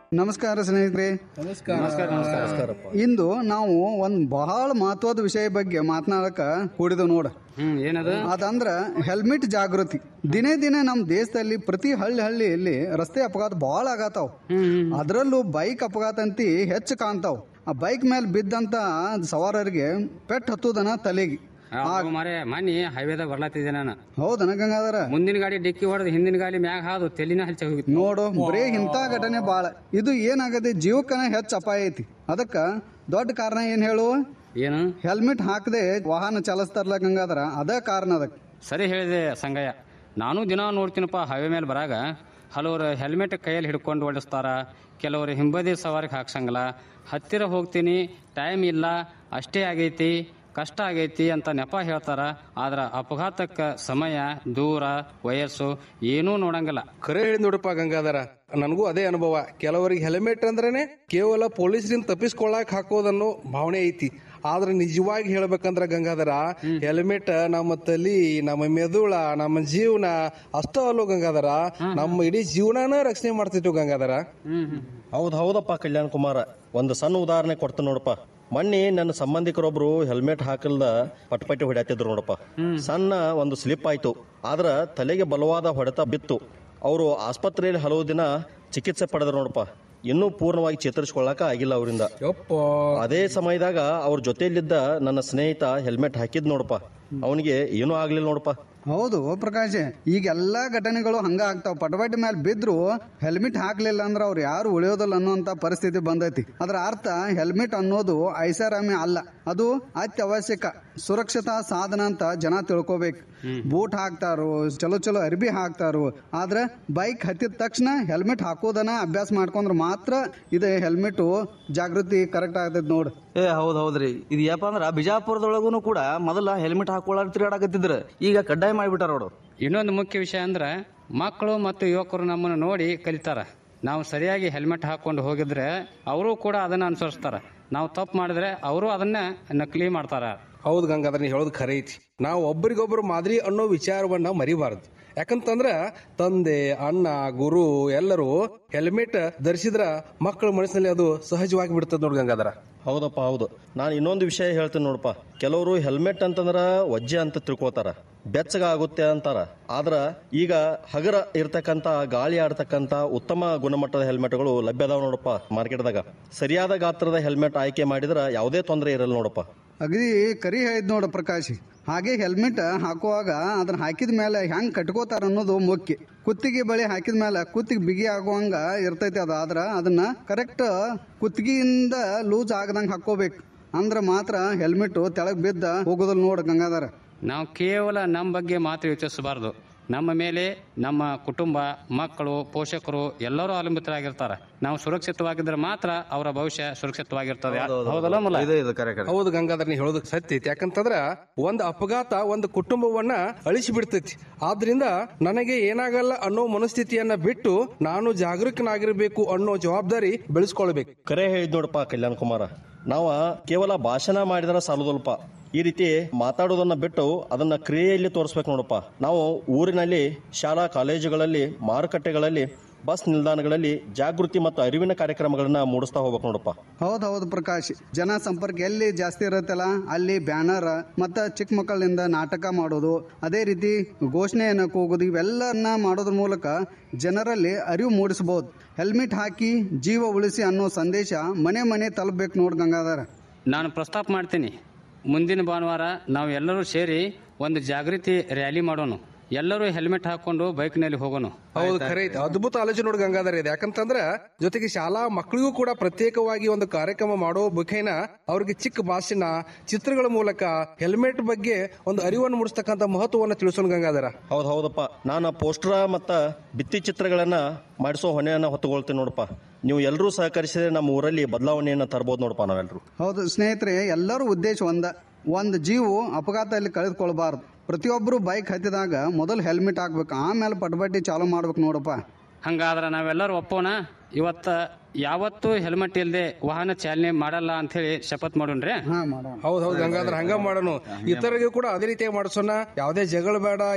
ನಮಸ್ಕಾರ ಸ್ನೇಹಿತರೆ ಇಂದು ನಾವು ಒಂದು ಬಹಳ ಮಹತ್ವದ ವಿಷಯ ಬಗ್ಗೆ ಮಾತನಾಡಕ ಕೂಡಿದ ನೋಡ ಹ್ಮ್ ಏನದು ಅದಂದ್ರ ಹೆಲ್ಮೆಟ್ ಜಾಗೃತಿ ದಿನೇ ದಿನೇ ನಮ್ಮ ದೇಶದಲ್ಲಿ ಪ್ರತಿ ಹಳ್ಳಿ ಹಳ್ಳಿಯಲ್ಲಿ ರಸ್ತೆ ಅಪಘಾತ ಬಹಳ ಆಗತ್ತಾವ ಅದರಲ್ಲೂ ಬೈಕ್ ಅಪಘಾತ ಅಂತಿ ಹೆಚ್ಚು ಕಾಣ್ತಾವ ಆ ಬೈಕ್ ಮೇಲೆ ಬಿದ್ದಂತ ಸವಾರರಿಗೆ ಪೆಟ್ ಹತ್ತುದನ ತಲೆಗೆ ಮಾರೇ ಮನಿ ಹೈವೇದಾಗ ಬರ್ಲಾತಿದ್ದೆ ನಾನು ಹೌದನ ಗಂಗಾಧರ ಮುಂದಿನ ಗಾಡಿ ಡಿಕ್ಕಿ ಹೊಡೆದು ಹಿಂದಿನ ಗಾಡಿ ಮ್ಯಾಗ ಹಾದು ತೆಲಿನ ಹಚ್ಚಿ ಹೋಗಿತ್ತು ನೋಡು ಬರೀ ಇಂಥ ಘಟನೆ ಬಾಳ ಇದು ಏನಾಗದೆ ಜೀವಕ್ಕನ ಹೆಚ್ಚು ಅಪಾಯ ಐತಿ ಅದಕ್ಕ ದೊಡ್ಡ ಕಾರಣ ಏನ್ ಹೇಳು ಏನು ಹೆಲ್ಮೆಟ್ ಹಾಕದೆ ವಾಹನ ಚಲಿಸ್ತಾರಲ್ಲ ಗಂಗಾಧರ ಅದ ಕಾರಣ ಅದಕ್ಕೆ ಸರಿ ಹೇಳಿದೆ ಸಂಗಯ್ಯ ನಾನು ದಿನ ನೋಡ್ತೀನಪ್ಪ ಹೈವೇ ಮೇಲೆ ಬರಾಗ ಹಲವರು ಹೆಲ್ಮೆಟ್ ಕೈಯಲ್ಲಿ ಹಿಡ್ಕೊಂಡು ಓಡಿಸ್ತಾರ ಕೆಲವರು ಹಿಂಬದಿ ಸವಾರಿಗೆ ಹಾಕ್ಸಂಗಿಲ್ಲ ಹತ್ತಿರ ಹೋಗ್ತೀನಿ ಟೈಮ್ ಇಲ್ಲ ಅಷ್ಟೇ ಆಗೈತಿ ಕಷ್ಟ ಆಗೈತಿ ಅಂತ ನೆಪ ಹೇಳ್ತಾರ ಆದ್ರ ಅಪಘಾತಕ್ಕ ಸಮಯ ದೂರ ವಯಸ್ಸು ಏನೂ ನೋಡಂಗಿಲ್ಲ ಖರೆ ಹೇಳಿ ನೋಡಪ್ಪ ಗಂಗಾಧರ ನನಗೂ ಅದೇ ಅನುಭವ ಕೆಲವರಿಗೆ ಹೆಲ್ಮೆಟ್ ಅಂದ್ರೇನೆ ಕೇವಲ ಪೊಲೀಸರಿಂದ ತಪ್ಪಿಸ್ಕೊಳ್ಳಾಕ್ ಹಾಕೋದನ್ನೋ ಭಾವನೆ ಐತಿ ಆದ್ರೆ ನಿಜವಾಗಿ ಹೇಳ್ಬೇಕಂದ್ರ ಗಂಗಾಧರ ಹೆಲ್ಮೆಟ್ ನಮ್ಮ ತಲಿ ನಮ್ಮ ಮೆದುಳ ನಮ್ಮ ಜೀವನ ಅಷ್ಟ ಅಲ್ಲೋ ಗಂಗಾಧರ ನಮ್ಮ ಇಡೀ ಜೀವನಾನ ರಕ್ಷಣೆ ಮಾಡ್ತಿತ್ತು ಗಂಗಾಧರ ಹೌದ್ ಹೌದಪ್ಪ ಕಲ್ಯಾಣ್ ಕುಮಾರ ಒಂದು ಸಣ್ಣ ಉದಾಹರಣೆ ಕೊಡ್ತೀನಿ ನೋಡಪ್ಪ ಮೊನ್ನೆ ನನ್ನ ಸಂಬಂಧಿಕರೊಬ್ರು ಹೆಲ್ಮೆಟ್ ಹಾಕಲ್ದ ಪಟ್ಪಟ್ಟಿ ಹೊಡ್ಯಾತಿದ್ರು ನೋಡಪ್ಪ ಸಣ್ಣ ಒಂದು ಸ್ಲಿಪ್ ಆಯ್ತು ಆದ್ರ ತಲೆಗೆ ಬಲವಾದ ಹೊಡೆತ ಬಿತ್ತು ಅವರು ಆಸ್ಪತ್ರೆಯಲ್ಲಿ ಹಲವು ದಿನ ಚಿಕಿತ್ಸೆ ಪಡೆದ್ರು ನೋಡಪ್ಪ ಇನ್ನೂ ಪೂರ್ಣವಾಗಿ ಚೇತರಿಸ್ಕೊಳ್ಳಾಕ ಆಗಿಲ್ಲ ಅವರಿಂದ ಯಪ್ಪ ಅದೇ ಸಮಯದಾಗ ಅವ್ರ ಜೊತೆಯಲ್ಲಿದ್ದ ನನ್ನ ಸ್ನೇಹಿತ ಹೆಲ್ಮೆಟ್ ಹಾಕಿದ್ ನೋಡಪ್ಪ ಅವನಿಗೆ ಏನೂ ಆಗ್ಲಿಲ್ಲ ನೋಡಪ್ಪ ಹೌದು ಪ್ರಕಾಶ್ ಈಗ ಎಲ್ಲಾ ಘಟನೆಗಳು ಹಂಗ ಆಗ್ತಾವ ಪಟಪಟಿ ಮೇಲೆ ಬಿದ್ರು ಹೆಲ್ಮೆಟ್ ಹಾಕ್ಲಿಲ್ಲ ಅಂದ್ರೆ ಅವ್ರು ಯಾರು ಉಳಿಯೋದಿಲ್ಲ ಅನ್ನೋಂತ ಪರಿಸ್ಥಿತಿ ಬಂದೈತಿ ಅದ್ರ ಅರ್ಥ ಹೆಲ್ಮೆಟ್ ಅನ್ನೋದು ಐಷಾರಾಮಿ ಅಲ್ಲ ಅದು ಅತ್ಯವಶ್ಯಕ ಸುರಕ್ಷತಾ ಸಾಧನ ಅಂತ ಜನ ತಿಳ್ಕೊಬೇಕು ಬೂಟ್ ಹಾಕ್ತಾರೋ ಚಲೋ ಚಲೋ ಅರ್ಬಿ ಹಾಕ್ತಾರೋ ಆದ್ರೆ ಬೈಕ್ ಹತ್ತಿದ ತಕ್ಷಣ ಹೆಲ್ಮೆಟ್ ಹಾಕೋದನ್ನ ಅಭ್ಯಾಸ ಮಾಡ್ಕೊಂಡ್ರೆ ಮಾತ್ರ ಇದು ಹೆಲ್ಮೆಟ್ ಜಾಗೃತಿ ಕರೆಕ್ಟ್ ಆಗ್ತೈತಿ ನೋಡು ಏ ಹೌದ್ ಹೌದ್ರಿ ಇದು ಏನಪ್ಪ ಅಂದ್ರ ಬಿಜಾಪುರದೊಳಗೂ ಕೂಡ ಮೊದಲ ಹೆಲ್ಮೆಟ್ ಹಾಕೊಳ್ಳಾರ ತಿರುಗಾಡಕತ್ತಿದ್ರ ಈಗ ಕಡ್ಡಾಯ ಮಾಡಿಬಿಟ್ಟಾರ ನೋಡು ಇನ್ನೊಂದು ಮುಖ್ಯ ವಿಷಯ ಅಂದ್ರೆ ಮಕ್ಕಳು ಮತ್ತು ಯುವಕರು ನಮ್ಮನ್ನು ನೋಡಿ ಕಲಿತಾರ ನಾವು ಸರಿಯಾಗಿ ಹೆಲ್ಮೆಟ್ ಹಾಕೊಂಡು ಹೋಗಿದ್ರೆ ಅವರು ಕೂಡ ಅದನ್ನ ಅನುಸರಿಸ್ತಾರ ನಾವು ತಪ್ಪು ಮಾಡಿದ್ರೆ ಅವರು ಅದನ್ನ ನಕಲಿ ಮಾಡ್ತಾರ ಹೌದು ಗಂಗಾಧರ ನೀ ಹೇಳೋದು ಖರೆ ಐತಿ ನಾವು ಒಬ್ಬರಿಗೊಬ್ಬರು ಮಾದರಿ ಅನ್ನೋ ವಿಚಾರವನ್ನ ಮರಿಬಾರದು ಯಾಕಂತಂದ್ರ ತಂದೆ ಅಣ್ಣ ಗುರು ಎಲ್ಲರೂ ಹೆಲ್ಮೆಟ್ ಧರಿಸಿದ್ರ ಮಕ್ಕಳ ಮನಸ್ಸಿನಲ್ಲಿ ಅದು ಸಹಜವಾಗಿ ಬಿಡ್ತದ ನೋಡಿ ಗಂಗಾಧರ ಹೌದಪ್ಪ ಹೌದು ನಾನು ಇನ್ನೊಂದು ವಿಷಯ ಹೇಳ್ತೀನಿ ನೋಡಪ್ಪ ಕೆಲವರು ಹೆಲ್ಮೆಟ್ ಅಂತಂದ್ರ ವಜ್ಜೆ ಅಂತ ತಿಳ್ಕೊತಾರ ಬೆಚ್ಚಗ ಆಗುತ್ತೆ ಅಂತಾರ ಆದ್ರ ಈಗ ಹಗರ ಇರ್ತಕ್ಕಂತ ಗಾಳಿ ಆಡ್ತಕ್ಕಂತ ಉತ್ತಮ ಗುಣಮಟ್ಟದ ಹೆಲ್ಮೆಟ್ಗಳು ಲಭ್ಯ ಅದಾವ ನೋಡಪ್ಪ ಮಾರ್ಕೆಟ್ದಾಗ ಸರಿಯಾದ ಗಾತ್ರದ ಹೆಲ್ಮೆಟ್ ಆಯ್ಕೆ ಮಾಡಿದ್ರ ಯಾವುದೇ ತೊಂದರೆ ಇರಲ್ಲ ನೋಡಪ್ಪ ಅಗದಿ ಕರಿ ಹೇಳಿದ್ ನೋಡು ಪ್ರಕಾಶ್ ಹಾಗೆ ಹೆಲ್ಮೆಟ್ ಹಾಕುವಾಗ ಅದನ್ನ ಹಾಕಿದ ಮೇಲೆ ಹೆಂಗ್ ಕಟ್ಕೋತಾರ ಅನ್ನೋದು ಮುಖ್ಯ ಕುತ್ತಿಗೆ ಬಳಿ ಹಾಕಿದ ಮೇಲೆ ಕುತ್ತಿಗೆ ಬಿಗಿ ಆಗುವಂಗ ಇರ್ತೈತಿ ಅದು ಆದ್ರ ಅದನ್ನ ಕರೆಕ್ಟ್ ಕುತ್ತಿಗೆಯಿಂದ ಲೂಸ್ ಆಗದಂಗ ಹಾಕೋಬೇಕು ಅಂದ್ರ ಮಾತ್ರ ಹೆಲ್ಮೆಟ್ ತೆಳಗ್ ಬಿದ್ದ ಹೋಗೋದಿಲ್ಲ ನೋಡು ಗಂಗಾಧರ ನಾವು ಕೇವಲ ನಮ್ಮ ಬಗ್ಗೆ ಮಾತ್ರ ಯೋಚಿಸಬಾರದು ನಮ್ಮ ಮೇಲೆ ನಮ್ಮ ಕುಟುಂಬ ಮಕ್ಕಳು ಪೋಷಕರು ಎಲ್ಲರೂ ಅವಲಂಬಿತರಾಗಿರ್ತಾರೆ ನಾವು ಸುರಕ್ಷಿತವಾಗಿದ್ರೆ ಮಾತ್ರ ಅವರ ಭವಿಷ್ಯ ಸುರಕ್ಷಿತವಾಗಿರ್ತದೆ ಹೌದಲ್ಲ ಮಲ್ಲ ಇದು ಇದು ಕರೆ ಕರೆ ಹೌದು ಗಂಗಾಧರ ನೀ ಹೇಳೋದು ಸತ್ಯ ಐತಿ ಯಾಕಂತಂದ್ರ ಒಂದು ಅಪಘಾತ ಒಂದು ಕುಟುಂಬವನ್ನ ಅಳಿಸಿ ಬಿಡ್ತೈತಿ ಆದ್ರಿಂದ ನನಗೆ ಏನಾಗಲ್ಲ ಅನ್ನೋ ಮನಸ್ಥಿತಿಯನ್ನ ಬಿಟ್ಟು ನಾನು ಜಾಗರೂಕನಾಗಿರ್ಬೇಕು ಅನ್ನೋ ಜವಾಬ್ದಾರಿ ಬೆಳೆಸ್ಕೊಳ್ಬೇಕು ಕರೆ ಹೇಳಿದ್ ನೋಡಪ್ಪ ಕಲ್ಯಾಣ್ ಕುಮಾರ ನಾವ ಕೇವಲ ಭಾಷಣ ಮಾಡಿದ್ರ ಸಾಲದಲ್ಪ ಈ ರೀತಿ ಮಾತಾಡೋದನ್ನ ಬಿಟ್ಟು ಅದನ್ನ ಕ್ರಿಯೆಯಲ್ಲಿ ತೋರಿಸ್ಬೇಕು ನೋಡಪ್ಪ ನಾವು ಊರಿನಲ್ಲಿ ಶಾಲಾ ಕಾಲೇಜುಗಳಲ್ಲಿ ಮಾರುಕಟ್ಟೆಗಳಲ್ಲಿ ಬಸ್ ನಿಲ್ದಾಣಗಳಲ್ಲಿ ಜಾಗೃತಿ ಮತ್ತು ಅರಿವಿನ ಕಾರ್ಯಕ್ರಮಗಳನ್ನ ಮೂಡಿಸ್ತಾ ಹೋಗ್ಬೇಕು ನೋಡಪ್ಪ ಹೌದ್ ಹೌದು ಪ್ರಕಾಶ್ ಜನ ಸಂಪರ್ಕ ಎಲ್ಲಿ ಜಾಸ್ತಿ ಇರುತ್ತಲ್ಲ ಅಲ್ಲಿ ಬ್ಯಾನರ್ ಮತ್ತ ಚಿಕ್ಕ ಮಕ್ಕಳಿಂದ ನಾಟಕ ಮಾಡೋದು ಅದೇ ರೀತಿ ಘೋಷಣೆಯನ್ನು ಕೂಗೋದು ಇವೆಲ್ಲನ್ನ ಮಾಡೋದ್ರ ಮೂಲಕ ಜನರಲ್ಲಿ ಅರಿವು ಮೂಡಿಸಬಹುದು ಹೆಲ್ಮೆಟ್ ಹಾಕಿ ಜೀವ ಉಳಿಸಿ ಅನ್ನೋ ಸಂದೇಶ ಮನೆ ಮನೆ ತಲುಪಬೇಕು ನೋಡ್ ಗಂಗಾಧರ ನಾನು ಪ್ರಸ್ತಾಪ ಮಾಡ್ತೀನಿ ಮುಂದಿನ ಭಾನುವಾರ ನಾವು ಎಲ್ಲರೂ ಸೇರಿ ಒಂದು ಜಾಗೃತಿ ರ್ಯಾಲಿ ಮಾಡೋಣ ಎಲ್ಲರೂ ಹೆಲ್ಮೆಟ್ ಹಾಕೊಂಡು ಬೈಕ್ನಲ್ಲಿ ಹೋಗೋಣ ಹೌದು ಖರೆ ಐತಿ ಅದ್ಭುತ ಆಲೋಚನೆ ನೋಡಿ ಗಂಗಾಧರ ಇದೆ ಯಾಕಂತಂದ್ರ ಜೊತೆಗೆ ಶಾಲಾ ಮಕ್ಕಳಿಗೂ ಕೂಡ ಪ್ರತ್ಯೇಕವಾಗಿ ಒಂದು ಕಾರ್ಯಕ್ರಮ ಮಾಡೋ ಮುಖೇನ ಅವ್ರಿಗೆ ಚಿಕ್ಕ ಭಾಷಣ ಚಿತ್ರಗಳ ಮೂಲಕ ಹೆಲ್ಮೆಟ್ ಬಗ್ಗೆ ಒಂದು ಅರಿವನ್ನು ಮೂಡಿಸ್ತಕ್ಕಂಥ ಮಹತ್ವವನ್ನು ತಿಳಿಸೋಣ ಗಂಗಾಧರ ಹೌದು ಹೌದಪ್ಪ ನಾನು ಪೋಸ್ಟರ್ ಮತ್ತ ಭಿತ್ತಿ ಚಿತ್ರಗಳನ್ನ ಮಾಡಿಸೋ ಹೊಣೆಯನ್ನ ಹೊತ್ತುಕೊಳ್ತೀನಿ ನೋಡಪ್ಪ ನೀವು ಎಲ್ಲರೂ ಸಹಕರಿಸಿದ್ರೆ ನಮ್ಮ ಊರಲ್ಲಿ ಬದಲಾವಣೆಯನ್ನ ತರಬಹುದು ನೋಡಪ್ಪ ನಾವೆಲ್ಲರೂ ಹೌದು ಸ್ನೇಹಿತರೆ ಎಲ್ಲರೂ ಉದ್ದೇಶ ಒಂದ ಒಂದು ಜೀವು ಅಪಘಾತದಲ್ಲಿ ಕಳೆದುಕೊಳ್ಬಾರ್ದು ಪ್ರತಿಯೊಬ್ಬರು ಬೈಕ್ ಹತ್ತಿದಾಗ ಮೊದಲು ಹೆಲ್ಮೆಟ್ ಹಾಕ್ಬೇಕು ಆಮೇಲೆ ಪಟಪಟಿ ಚಾಲು ಮಾಡ್ಬೇಕು ನೋಡಪ್ಪ ಹಂಗಾದ್ರೆ ನಾವೆಲ್ಲರೂ ಒಪ್ಪೋಣ ಇವತ್ತ ಯಾವತ್ತೂ ಹೆಲ್ಮೆಟ್ ಇಲ್ಲದೆ ವಾಹನ ಚಾಲನೆ ಮಾಡಲ್ಲ ಅಂತ ಹೇಳಿ ಶಪಥ ಮಾಡೋಣ್ರಿ ಹಾ ಮಾಡೋಣ ಹೌದು ಹೌದು ಗಂಗಾಧರ ಹಂಗ ಮಾಡೋಣ ಇತರರಿಗೂ ಕೂಡ ಅದೇ ರೀತಿಯಾಗಿ ಮಾಡಿಸೋಣ ಯಾವುದೇ ಜಗಳ ಬೇಡ